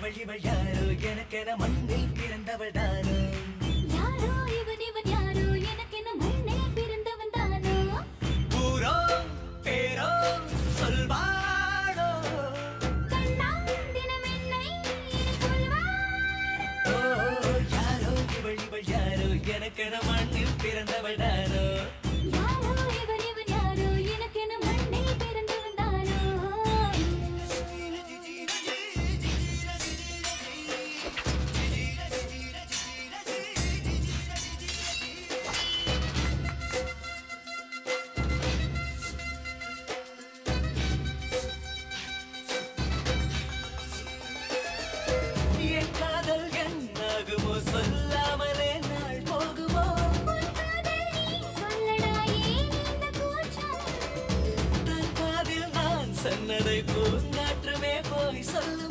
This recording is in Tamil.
இவள் இவள் யாரோ எனக்கென மண்ணில் பிறந்தவள் தானோ யாரோ இவன் இவன் யாரோ எனக்கென மண்ணில் பிறந்தவன் தானோ ஊரோ பேரோ சொல்வாளோ கண்ணால் தினம் என்னை கொள்வாரோ ஓ, யாரோ இவள் இவள் யாரோ எனக்கென மண்ணில் பிறந்தவள் தானோ யாரோ இவன் இவன் யாரோ எனக்கென மண்ணில் பிறந்தவன் தானோ என் காதல் என்னாகுமோ சொல்லாமலே நாள் போகுமோ உன் காதல் நீ சொல்லடா ஏன் இந்த கூச்சம் தன் காதில் நான் சொன்னதை பூங்காற்றுமே போய் சொல்லு